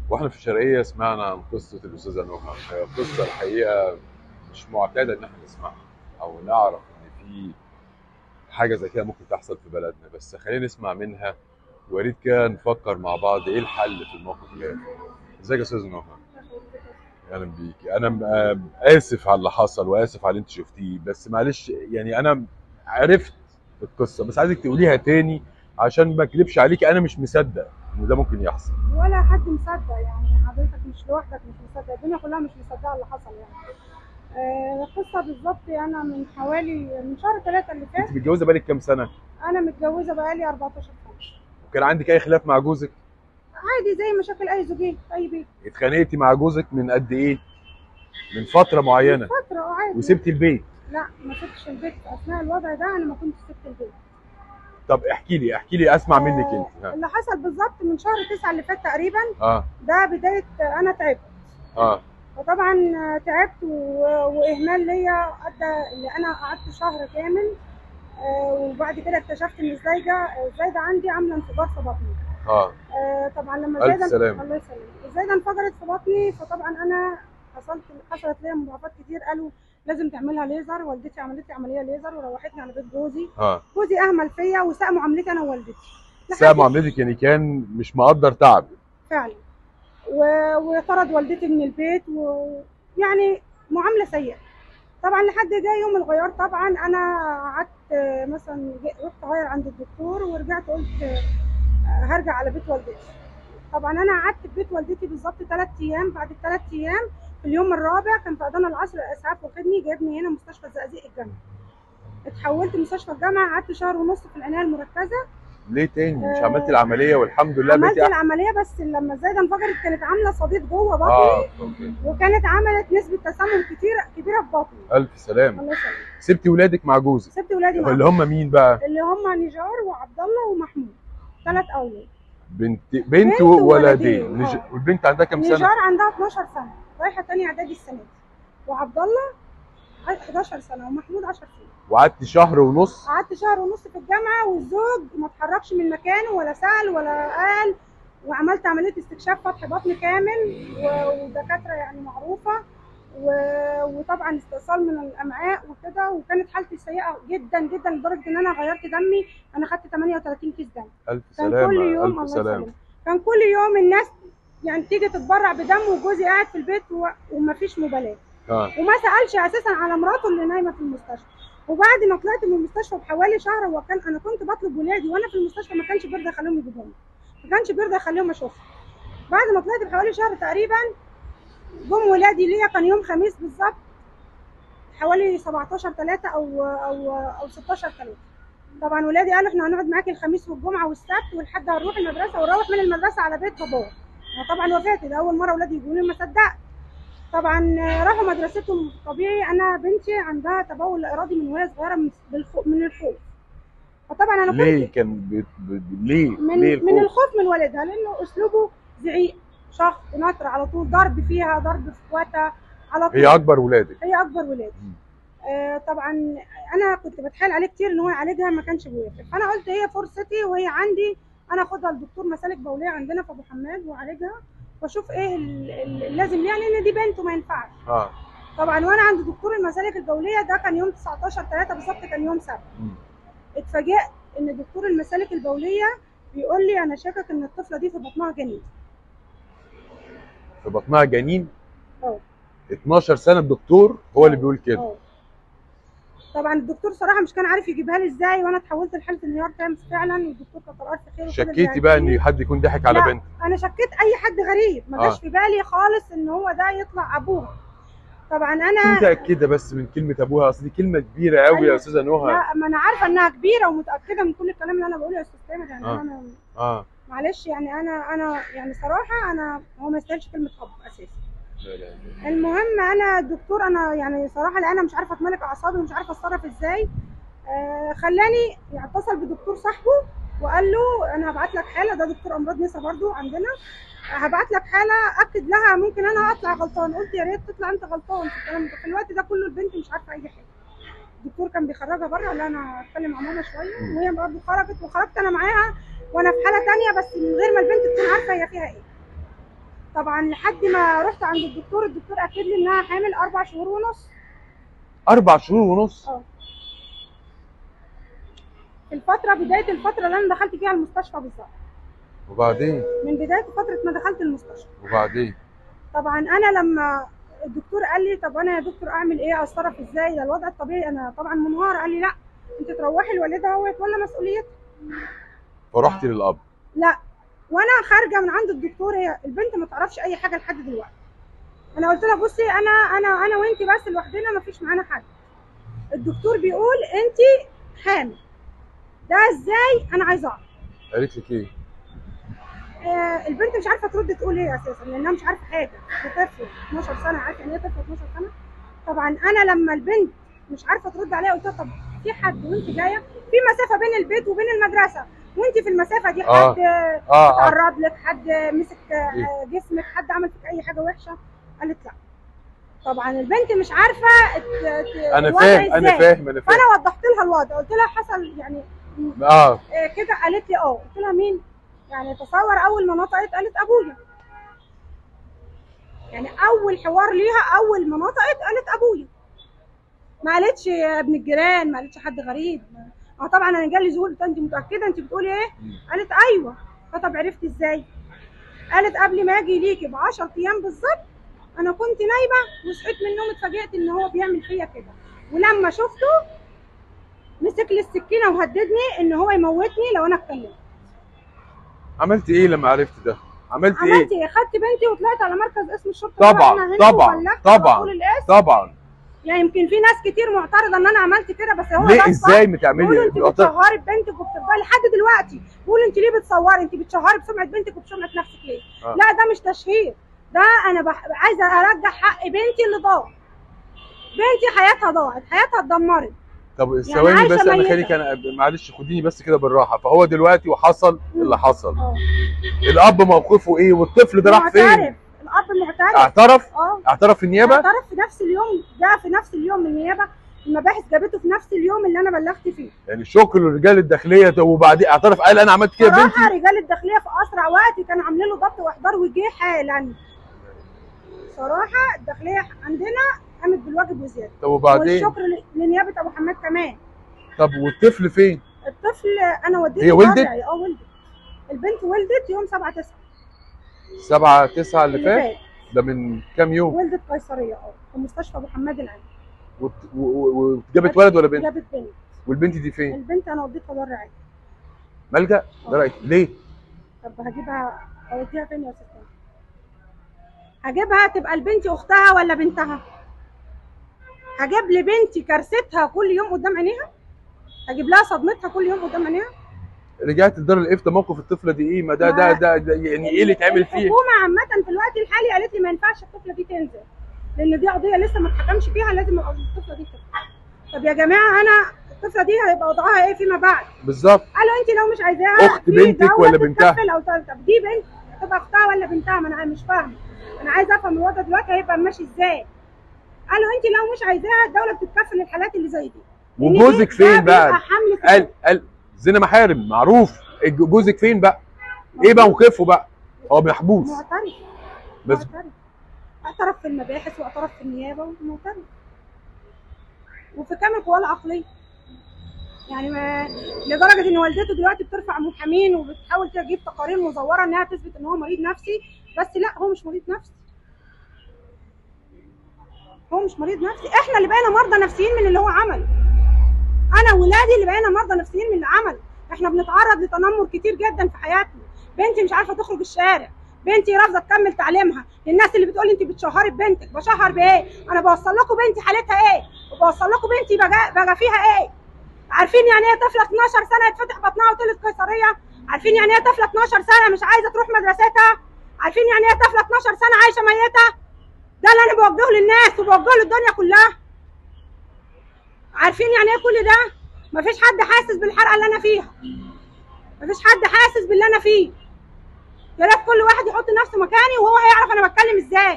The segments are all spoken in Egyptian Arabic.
واحنا في الشرقيه سمعنا عن قصه الاستاذه نهى هي قصه الحقيقه مش معتاده ان احنا نسمعها او نعرف ان في حاجه زي كده ممكن تحصل في بلدنا بس خلينا نسمع منها ويا كده نفكر مع بعض ايه الحل في الموقف ده ازيك يا استاذ نهى اهلا بيكي انا م- آه، اسف على اللي حصل واسف على اللي انت شفتيه بس معلش يعني انا عرفت القصه بس عايزك تقوليها تاني عشان ما اكذبش عليكي انا مش مصدق ان ده ممكن يحصل ولا حد مصدق يعني حضرتك مش لوحدك مش مصدق الدنيا كلها مش مصدقه اللي حصل يعني آه، القصه بالظبط انا من حوالي من شهر ثلاثة اللي فات انت متجوزه بقالك كام سنه انا متجوزه بقالي 14 سنه وكان عندك اي خلاف مع جوزك عادي زي مشاكل اي زوجين في اي بيت اتخانقتي مع جوزك من قد ايه من فتره معينه فتره اه عادي وسبتي البيت لا ما سبتش البيت اثناء الوضع ده انا ما كنتش سبت البيت طب احكي لي احكي لي اسمع منك آه، انت ها. اللي حصل بالظبط من شهر تسعة اللي فات تقريبا اه ده بدايه انا تعبت اه فطبعا تعبت و- واهمال ليا ادى ان انا قعدت شهر كامل آه، وبعد كده اكتشفت ان الزايده الزايده عندي عامله انفجار في بطني اه آه، طبعا لما ألف الزايده سلامة. الله يسلمك الزايده انفجرت في بطني فطبعا انا حصلت حصلت ليا مضاعفات كتير قالوا لازم تعملها ليزر والدتي عملت لي عمليه ليزر وروحتني على بيت جوزي اه جوزي اهمل فيا وساء معاملتي انا ووالدتي ساعة لحد- معاملتك يعني كان مش مقدر تعب فعلا و- وطرد والدتي من البيت ويعني معامله سيئه طبعا لحد جاي يوم الغيار طبعا انا قعدت آه، مثلا جي- رحت غير عند الدكتور ورجعت قلت آه، هرجع على بيت والدتي طبعا انا قعدت في بيت والدتي بالظبط ثلاث ايام بعد الثلاث ايام في اليوم الرابع كان في اذان العصر الاسعاف واخدني جايبني هنا مستشفى الزقازيق الجامعي اتحولت مستشفى الجامعه قعدت شهر ونص في العنايه المركزه ليه تاني مش آه، عملتي العمليه والحمد لله عملت بقيتي أحسن. العمليه بس لما الزايده انفجرت كانت عامله صديد جوه بطني اه اوكي وكانت عملت نسبه تسمم كتير كبيره في بطني الف سلامه الله يسلمك سبتي ولادك مع جوزك سبت ولادي معاهم. اللي هم مين بقى اللي هم نجار وعبد الله ومحمود ثلاث اولاد بنت بنت, بنت وولدين وولدين، نج... آه. والبنت عندها كام سنه نجار عندها 12 سنه رايحه تاني اعدادي السنه دي وعبد الله 11 سنه ومحمود 10 سنين وقعدتي شهر ونص قعدت شهر ونص في الجامعه والزوج ما اتحركش من مكانه ولا سال ولا قال وعملت عمليه استكشاف فتح بطن كامل و- ودكاتره يعني معروفه و- وطبعا استئصال من الامعاء وكده وكانت حالتي سيئه جدا جدا لدرجه ان انا غيرت دمي انا خدت 38 كيس دم الف كان سلامه كل يوم الف الله سلامه يسلمك كان كل يوم الناس يعني تيجي تتبرع بدم وجوزي قاعد في البيت و- ومفيش مبالاه اه وما سالش اساسا على مراته اللي نايمه في المستشفى وبعد ما طلعت من المستشفى بحوالي شهر هو كان انا كنت بطلب ولادي وانا في المستشفى ما كانش بيرضى يخليهم يجيبوني ما كانش بيرضى يخليهم اشوفهم بعد ما طلعت بحوالي شهر تقريبا جم ولادي ليا كان يوم خميس بالظبط حوالي 17 3 او او او 16 3 طبعا ولادي قالوا احنا هنقعد معاكي الخميس والجمعه والسبت والحد هنروح المدرسه ونروح من المدرسه على بيت باباه انا طبعا وافقت ده اول مره ولادي يجوا لي ما صدقت طبعا راحوا مدرستهم طبيعي انا بنتي عندها تبول لا ارادي من وهي صغيره من بالخوف من الخوف فطبعا انا كنت ليه كان بي... بي... ليه من ليه من الخوف الخوف من والدها لانه اسلوبه زعيق شخط نطر على طول ضرب فيها ضرب في اخواتها على طول هي اكبر ولادك هي اكبر ولادي مم. آه طبعا انا كنت بتحايل عليه كتير ان هو يعالجها ما كانش بيوافق فانا قلت هي فرصتي وهي عندي انا اخدها لدكتور مسالك بوليه عندنا في ابو حماد واعالجها واشوف ايه ال- ال- اللازم ليها لان دي بنت وما ينفعش اه طبعا وانا عند دكتور المسالك البوليه ده كان يوم 19 3 بالظبط كان يوم سبت مم. اتفاجئت ان دكتور المسالك البوليه بيقول لي انا شاكك ان الطفله دي في بطنها جنين في بطنها جنين اه 12 سنه الدكتور هو اللي بيقول كده اه طبعا الدكتور صراحه مش كان عارف يجيبها لي ازاي وانا اتحولت لحاله انهيار تام فعلا والدكتور كتر الف خير وفضل شكيتي بقى يعالجني. ان حد يكون ضحك على لا. بنت انا شكيت اي حد غريب ما جاش آه. في بالي خالص ان هو ده يطلع ابوها طبعا انت انا متاكده بس من كلمه ابوها اصل دي كلمه كبيره قوي يا أيوة. استاذه نهى لا ما انا عارفه انها كبيره ومتاكده من كل الكلام اللي انا بقوله يا استاذ تامر يعني آه. انا اه معلش يعني انا انا يعني صراحه انا هو ما يستاهلش كلمه اب اساسا لا لا لا. المهم انا الدكتور انا يعني صراحه لان انا مش عارفه اتملك اعصابي ومش عارفه اتصرف ازاي آه خلاني اتصل بدكتور صاحبه وقال له انا هبعت لك حاله ده دكتور امراض نسا برضو عندنا هبعت لك حاله اكد لها ممكن انا اطلع غلطان قلت يا ريت تطلع انت غلطان في الكلام ده في الوقت ده كله البنت مش عارفه اي حاجه الدكتور كان بيخرجها بره قال لها انا هتكلم مع ماما شويه وهي برضه خرجت وخرجت انا معاها وانا في حاله تانية بس من غير ما البنت تكون عارفه هي فيها ايه طبعا لحد ما رحت عند الدكتور الدكتور اكد لي انها حامل اربع شهور ونص اربع شهور ونص اه في الفتره بدايه الفتره اللي انا دخلت فيها المستشفى بالظبط وبعدين من بدايه فتره ما دخلت المستشفى وبعدين طبعا انا لما الدكتور قال لي طب انا يا دكتور اعمل ايه اتصرف ازاي ده الوضع الطبيعي انا طبعا منهار قال لي لا انت تروحي لوالدها هو يتولى مسؤوليتها فرحتي للاب لا وانا خارجه من عند الدكتور هي البنت ما تعرفش اي حاجه لحد دلوقتي انا قلت لها بصي انا انا انا وانت بس لوحدنا ما فيش معانا حد الدكتور بيقول انت حامل ده ازاي انا عايزه اعرف قالت لك ايه آه البنت مش عارفه ترد تقول ايه اساسا لانها مش عارفه حاجه دي طفل 12 سنه عارفه يعني ايه طفل 12 سنه طبعا انا لما البنت مش عارفه ترد عليا قلت لها طب في حد وانت جايه في مسافه بين البيت وبين المدرسه وانت في المسافه دي آه. حد آه. اه اه اتعرض لك حد مسك آه، جسمك حد عمل فيك اي حاجه وحشه قالت لا طبعا البنت مش عارفه ت- ت- انا الوضع فاهم انا إزاي. فاهم انا فاهم فانا وضحت لها الوضع قلت لها حصل يعني اه آه، كده قالت لي اه قلت لها مين يعني تصور اول ما نطقت قالت ابويا يعني اول حوار ليها اول ما نطقت قالت ابويا ما قالتش يا ابن الجيران ما قالتش حد غريب اه طبعا انا جالي ذهول قلت لها انت متاكده انت بتقولي ايه مم. قالت ايوه فطب عرفت ازاي قالت قبل ما اجي ليكي ب 10 ايام بالظبط انا كنت نايمه وصحيت من النوم اتفاجئت ان هو بيعمل فيا كده ولما شفته مسك لي السكينه وهددني ان هو يموتني لو انا اتكلمت عملت ايه لما عرفت ده عملت ايه عملت ايه خدت بنتي وطلعت على مركز اسم الشرطه طبعاً، هنا هنا طبعاً، وبلغت طبعاً. مسؤول الاسم طبعا يعني يمكن في ناس كتير معترضه ان انا عملت كده بس هو ليه ده ازاي بيقولوا بتعملي انت بتشهري ببنتك وبتفضلي لحد دلوقتي بيقولوا انت ليه بتصوري انت بتشهري بسمعه بنتك وبسمعه نفسك ليه؟ آه. لا ده مش تشهير ده انا بح... عايزه ارجع حق بنتي اللي ضاع بنتي حياتها ضاعت حياتها اتدمرت طب ثواني عايشة بس انا ميتة. خليك انا معلش خديني بس كده بالراحه فهو دلوقتي وحصل اللي حصل اه الاب موقفه ايه والطفل ده راح فين معترف الاب معترف اعترف اه اعترف في النيابه اعترف في نفس اليوم جاء في نفس اليوم من النيابه المباحث جابته في نفس اليوم اللي انا بلغت فيه يعني شكر للرجال الداخليه طب وبعدين اعترف قال انا عملت كده بنتي صراحه رجال الداخليه في اسرع وقت كانوا عاملين له ضبط واحضار وجه حالا صراحه الداخليه عندنا قامت بالواجب وزياده طب وبعدين والشكر ل- لنيابه ابو حماد كمان طب والطفل فين الطفل انا وديته هي ولدت؟ وضعي. اه ولدت البنت ولدت يوم 7 9 7 9 اللي اللي فات فات ده من كام يوم ولدت قيصريه اه في مستشفى ابو حماد العين وت- و- و- وجابت ولد ولا بنت جابت بنت والبنت دي فين البنت انا وديتها دار رعايه ملجا ده رايك ليه طب هجيبها اوديها فين يا استاذ سامي؟ هجيبها تبقى لبنتي اختها ولا بنتها هجيب لبنتي كارثتها كل يوم قدام عينيها هجيب لها صدمتها كل يوم قدام عينيها رجعت لدار الافتاء موقف الطفله دي ايه ما ده ده ده, ده يعني ايه اللي اتعمل فيه الحكومه عامه في الوقت الحالي قالت لي ما ينفعش الطفله دي تنزل لان دي قضيه لسه ما اتحكمش فيها لازم الطفله دي تنزل طب يا جماعه انا الطفله دي هيبقى وضعها ايه فيما بعد بالظبط قالوا انت لو مش عايزاها أخت في بنتك دولة ولا بنتها؟ تتكفل او تقول طب دي بنت تبقى اختها ولا بنتها ما انا مش فاهمه انا عايزه افهم الوضع دلوقتي هيبقى ماشي ازاي قالوا انت لو مش عايزاها الدوله بتتكفل الحالات اللي زي دي لأن دي- وجوزك ده فين بقى بيبقى حمل في قال قال زنا محارم معروف الج- جوزك فين بقى ايه موقفه بقى هو محبوس معترف بس معترف اعترف في المباحث واعترف في النيابه ومعترف وفي كامل قواه العقليه يعني ما لدرجه ان والدته دلوقتي بترفع محامين وبتحاول تجيب تقارير مزوره انها تثبت ان هو مريض نفسي بس لا هو مش مريض نفسي هو مش مريض نفسي احنا اللي بقينا مرضى نفسيين من اللي هو عمله انا وولادي اللي بقينا مرضى نفسيين من اللي عمله احنا بنتعرض لتنمر كتير جدا في حياتنا بنتي مش عارفه تخرج الشارع بنتي رافضه تكمل تعليمها للناس اللي بتقول انت بتشهري ببنتك بشهر بايه انا بوصل لكم بنتي حالتها ايه وبوصل لكم بنتي بقى, بقى فيها ايه عارفين يعني ايه طفله 12 سنه يتفتح بطنها وتولد قيصريه عارفين يعني ايه طفله 12 سنه مش عايزه تروح مدرستها عارفين يعني ايه طفله 12 سنه عايشه ميته ده اللي انا بوجهه للناس وبوجهه للدنيا كلها عارفين يعني ايه كل ده مفيش حد حاسس بالحرقه اللي انا فيها مفيش حد حاسس باللي انا فيه يا ريت كل واحد يحط نفسه مكاني وهو هيعرف انا بتكلم ازاي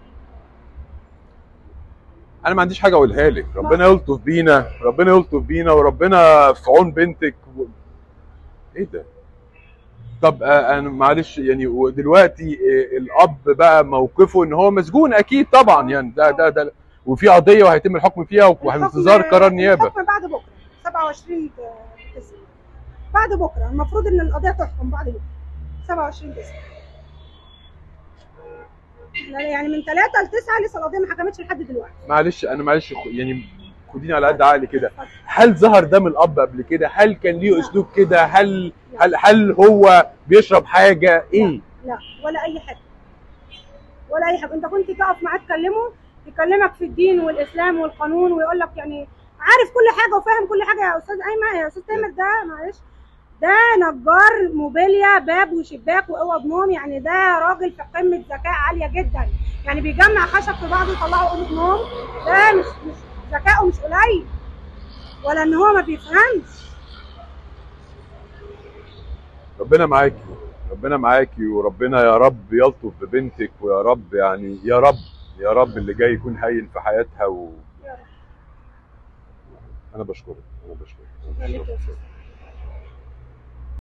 انا ما عنديش حاجه اقولها لك ربنا يلطف بينا ربنا يلطف بينا وربنا في عون بنتك و... ايه ده طب آه، انا معلش يعني ودلوقتي آه، الاب بقى موقفه ان هو مسجون اكيد طبعا يعني ده ده ده وفي قضيه وهيتم الحكم فيها وفي الحكم- انتظار قرار نيابه الحكم بعد بكره 27 9 بعد بكره المفروض ان القضيه تحكم بعد بكره 27 9 يعني من 3 ل 9 لسه القضيه ما حكمتش لحد دلوقتي معلش انا معلش خ- يعني خديني على قد عقلي كده هل ظهر ده من الاب قبل كده هل كان ليه لا. اسلوب كده هل لا. هل هل هو بيشرب حاجه ايه لا ولا اي حاجه ولا اي حاجه انت كنت تقف معاه تكلمه يكلمك في الدين والاسلام والقانون ويقول لك يعني عارف كل حاجه وفاهم كل حاجه يا استاذ ايمن يا استاذ تامر ده معلش ده نجار موبيليا باب وشباك واوض نوم يعني ده راجل في قمه ذكاء عاليه جدا يعني بيجمع خشب في بعضه يطلعه اوضه نوم ده مش مش ذكائه مش قليل ولا ان هو ما بيفهمش ربنا معاكي ربنا معاكي وربنا يا رب يلطف ببنتك ويا رب يعني يا رب يا رب اللي جاي يكون هين في حياتها و... يا رب. انا بشكرك انا بشكرك, أنا خليك بشكرك. يا أستاذ.